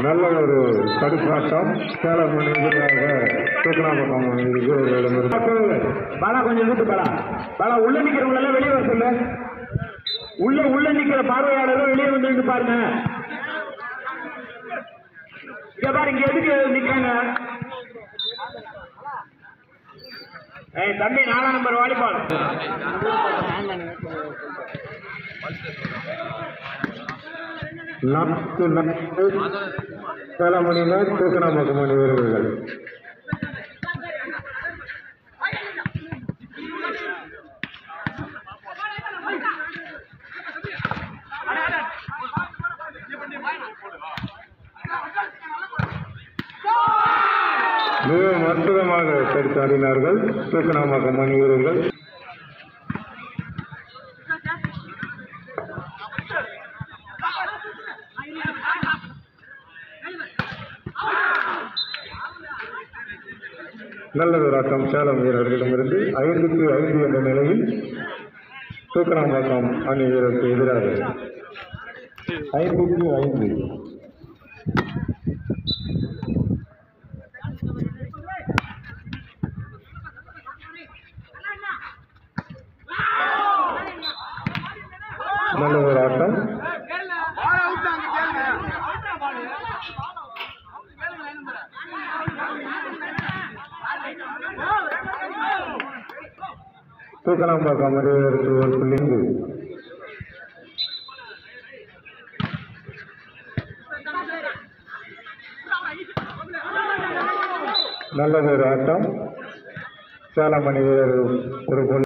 நல்ல ஒரு தடுப்பாட்டம் சேலம் மணி எதிராக தூக்கணாம்பக்கம் வீரர்களிடமிருந்து பாலா கொஞ்சம் இழுத்து பாலா பாலா உள்ள நிக்கிறவங்க எல்லாம் வெளியே வர சொல்லு உள்ள உள்ள நிக்கிற பார்வையாளர்கள் வெளியே வந்து நின்னு பாருங்க இங்க பாரு இங்க எதுக்கு நிக்கிறாங்க ஏய் தம்பி நாலாம் நம்பர் வாலிபால் நான்கு நான்கு சேலம் மணியினர் தூக்கணாம்பக்கம் அணி வீரர்கள் மிகவும் அற்புதமாக தடுத்து ஆடினார்கள் தூக்கணாம்பக்கம் அணி வீரர்கள் நல்லதொரு ஆட்டம் சேலம் வீரர்களிடமிருந்து ஐந்துக்கு ஐந்து என்ற நிலையில் தூக்கணாம்பாக்கம் அணி வீரருக்கு எதிராக ஐந்துக்கு ஐந்து நல்ல ஒரு ஆட்டம் தூக்கணாம்பாக்கம் அணி வீரருக்கு ஒரு புள்ளி ஐந்து. நல்லது ஒரு ஆட்டம் சேலம் அணி வீரர் ஒரு புள்ளி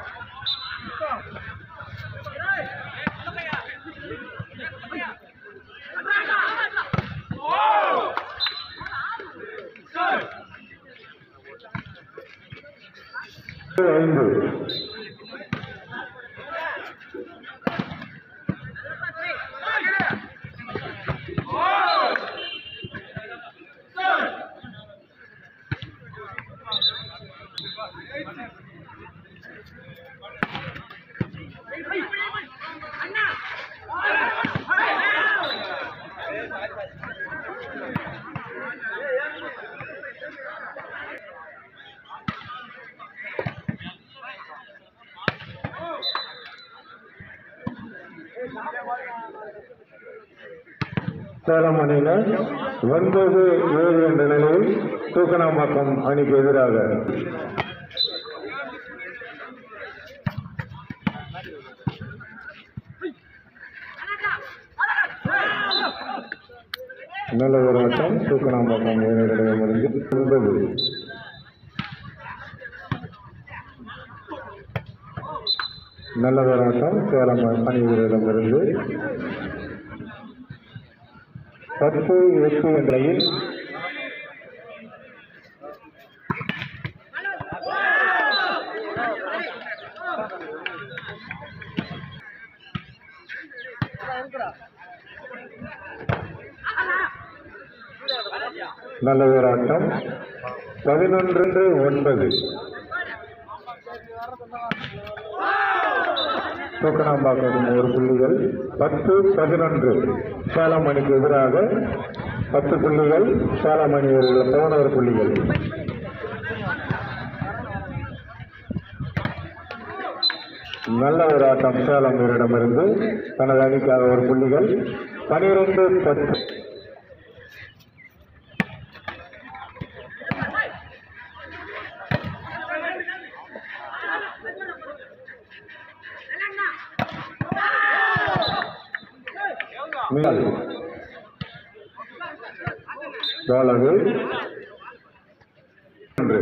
ஐந்து சேலம் அணியினர் ஒன்பது ஏழு என்ற நிலையில் தூக்கணாம்பாக்கம் அணிக்கு எதிராக நல்ல ஒரு ஆட்டம் தூக்கணாம்பாக்கம் வீரர்களிடமிருந்து ஒன்பது நல்ல ஒரு ஆட்டம் சேலம் அணி வீரரிடமிருந்து பத்து எட்டு என்ற நிலையில் நல்ல ஒரு ஆட்டம் பதினொன்று ஒன்பது தூக்கணாம்பாக்கம் ஒரு புள்ளிகள் பத்து பதினொன்று சேலம் அணிக்கு எதிராக பத்து புள்ளிகள் சேலம் அணி வீரர்கள் பதினோரு புள்ளிகள் நல்ல ஒரு ஆட்டம் சேலம் வீரரிடமிருந்து தனது அணிக்காக ஒரு புள்ளிகள் பனிரெண்டு பத்து மீனல் டாலரு ஒன்று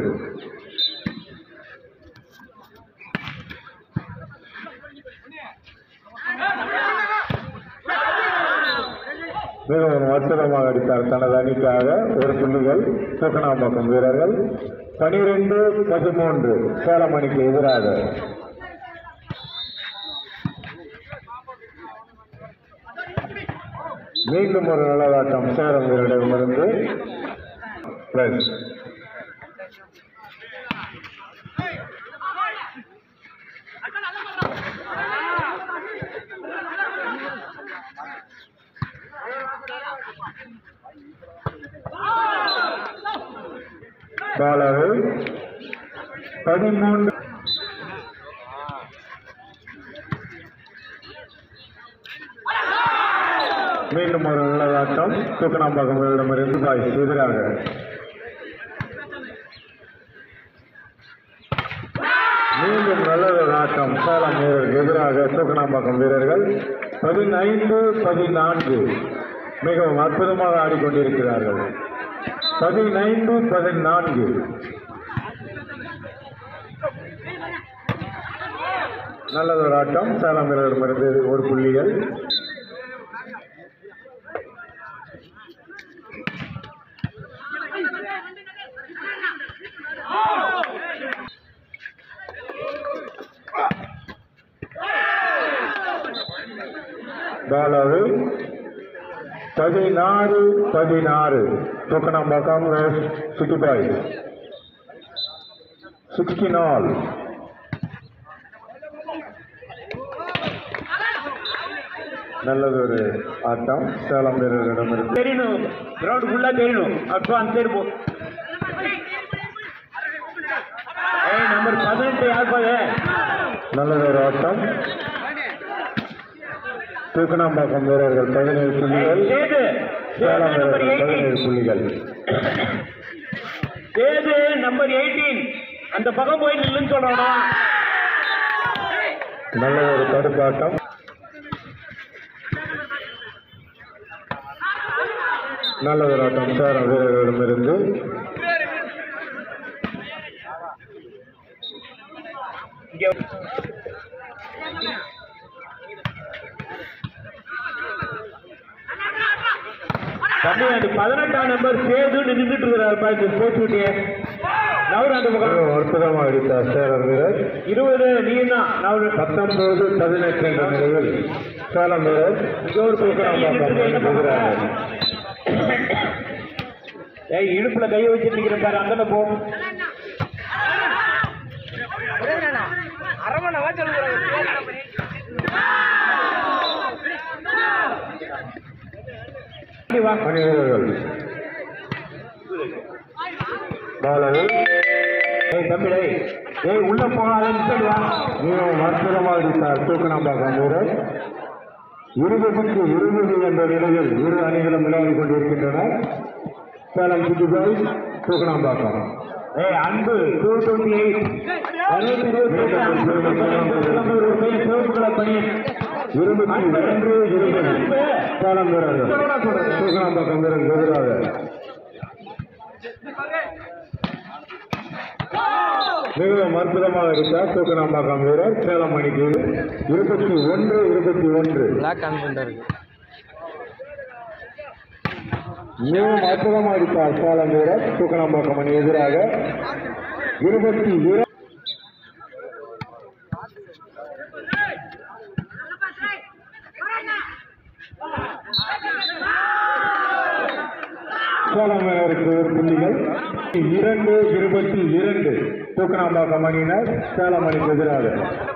மிகவும் அற்புதமாக அடித்தார் தனது அணிக்காக ஒரு புள்ளிகள் தூக்கணாம்பாக்கம் வீரர்கள் பனிரெண்டு பதிமூன்று சேலம் அணிக்கு எதிராக மீண்டும் ஒரு நல்லதாட்டம் சேலம் வீரரிடமிருந்து பிளஸ் பாலவை பதிமூன்று மீண்டும் ஒரு நல்லதாட்டம் தூக்கணாம்பாக்கம் இடமிருந்து பாய்ஸ் எதிராக மீண்டும் நல்லது ஆட்டம் சேலம் வீரருக்கு எதிராக தூக்கணாம்பாக்கம் வீரர்கள் பதினைந்து பதினான்கு மிகவும் அற்புதமாக ஆடிக்கொண்டிருக்கிறார்கள் பதினைந்து பதினான்கு நல்லதொரு ஆட்டம் சேலம் வீரரிடமிருந்து ஒரு புள்ளிகள் பாலாவு பதினாறு பதினாறு Thookanambakkam city boy sixteen all நல்லதொரு ஆட்டம் சேலம் வீரர்களிடமிருந்து தெரியணும் கிரவுண்ட் ஃபுல்லா தெரியணும் அப்போ அந்த சைடு போ ஏய் நம்பர் பதினெட்டு யார் பாரு நல்லதொரு ஆட்டம் தூக்கணாம்பாக்கம் வீரர்கள் பதினேழு புள்ளிகள் சேது சேலம் நம்பர் வீரர்கள் பதினேழு எயிட்டீன் புள்ளிகள் சேது நம்பர் எயிட்டீன் அந்த பக்கம் போய் நில்லுன்னு சொல்றோம்னா நல்ல ஒரு தடுப்பாட்டம் நல்ல ஒரு ஆட்டம் சேலம் வீரர்களிடமிருந்து இங்க தமிழ்நாடு பதினெட்டாம் நம்பர் சேது நின்றுட்டு இருக்கிறார் பாருங்க ஸ்போர்ட்ஸ் விட்டியே நவரு அந்த பக்கம் மிகவும் அற்புதமாக அடித்தார் சேலம் வீரர் இருபது நீ தான் நவரு பத்தொன்பது பதினெட்டு என்ற நிலையில் சேலம் வீரர் ஜோர் தூக்கணாம்பாக்கம் எதிராக ஏய் இடுப்புல கையை வச்சுட்டு நிக்கிற பாரு அங்கே போ இப்படி வா அணி வீரர்கள் பாலவு ஏய் தம்பி டேய் ஏய் உள்ள போகாதன்னு சொல்லி வா மிகவும் அற்புதமாக அடித்தார் தூக்கணாம்பாக்கம் வீரர் இருபதுக்கு இருபது என்ற நிலையில் இரு அணிகளும் விளையாடிக் கொண்டிருக்கின்றன சேலம் சிட்டி பாய்ஸ் தூக்கணாம்பாக்கம் ஏய் அன்பு டூ டுவெண்ட்டி எயிட் அறுபத்தி இருபத்தி சிவப்பு கலர் பணியன் இருபத்தி ஒன்று இருபது சேலம் வீரர்கள் தூக்கணாம்பாக்கம் வீரர்கள் எதிராக மிகவும் அற்புதமாக அடித்தார் தூக்கணாம்பாக்கம் வீரர் சேலம் அணிக்கு இருபத்தி ஒன்று இருபத்தி ஒன்று பிளாக் ஆன் பண்ணிட்டாரு மிகவும் அற்புதமாக அடித்தார் சேலம் வீரர் தூக்கணாம்பாக்கம் அணி எதிராக இருபத்தி இரு சேலம் வீரருக்கு ஒரு புள்ளிகள் இரண்டு இருபத்தி இரண்டு தூக்கணாம்பாக்கம் அணியினர் சேலம் அணிக்கு எதிராக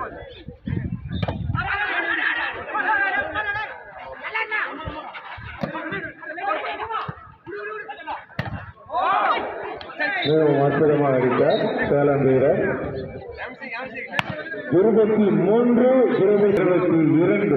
மிகவும் அற்புதமாக அடித்தார் சேலம் வீரர் இருபத்தி மூன்று இருபத்தி இருபத்தி இரண்டு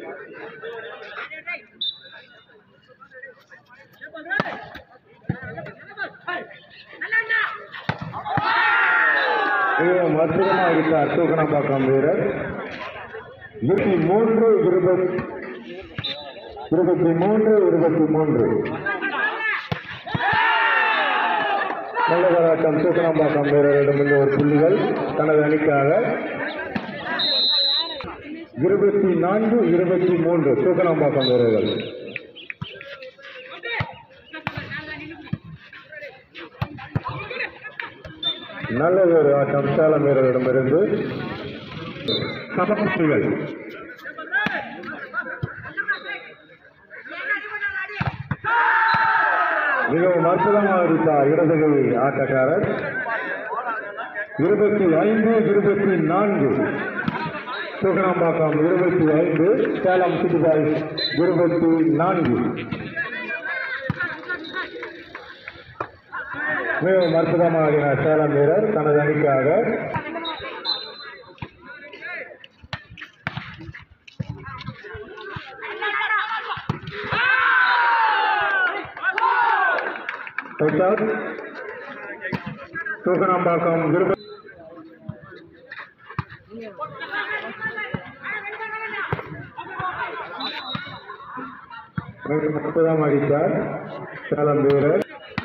மிகவும் அற்புதமாக அடித்தார் தூக்கணாம்பாக்கம் வீரர் இருபத்தி மூன்று இருபத்தி இருபத்தி மூன்று இருபத்தி மூன்று நல்ல போராட்டம் தூக்கணாம்பாக்கம் வீரரிடமிருந்து ஒரு புள்ளிகள் தனது அணிக்காக இருபத்தி நான்கு இருபத்தி மூன்று தூக்கணாம்பாக்கம் வீரர்கள் நல்ல ஒரு ஆட்டம் சேலம் வீரரிடமிருந்து சமப்புள்ளிகள் மிகவும் அற்புதமாக அடித்தார் இடதுகை ஆட்டக்காரர் இருபத்தி ஐந்து இருபத்தி நான்கு தூக்கணாம்பாக்கம் இருபத்தி ஐந்து சேலம் சிட்டி பாய்ஸ் இருபத்தி நான்கு மிகவும் அற்புதமாக ஆடினார் சேலம் வீரர் தனது அணிக்காக Out out. தூக்கணாம்பாக்கம் விருப்ப மிகவும் அற்புதம் அடித்தார் சேலம் வீரர்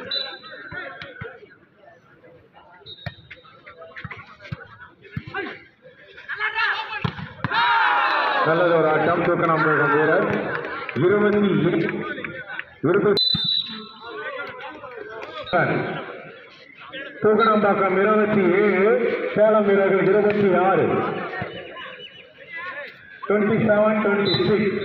நல்லது ஒரு ஆட்டம் தூக்கணாம்பாக்கம் வீரர் இருபத்தி இருபத்தி தூக்கணாம்பாக்கம் இருபத்தி ஏழு சேலம் வீரர்கள் இருபத்தி ஆறு டுவெண்ட்டி செவன் டுவெண்ட்டி சிக்ஸ்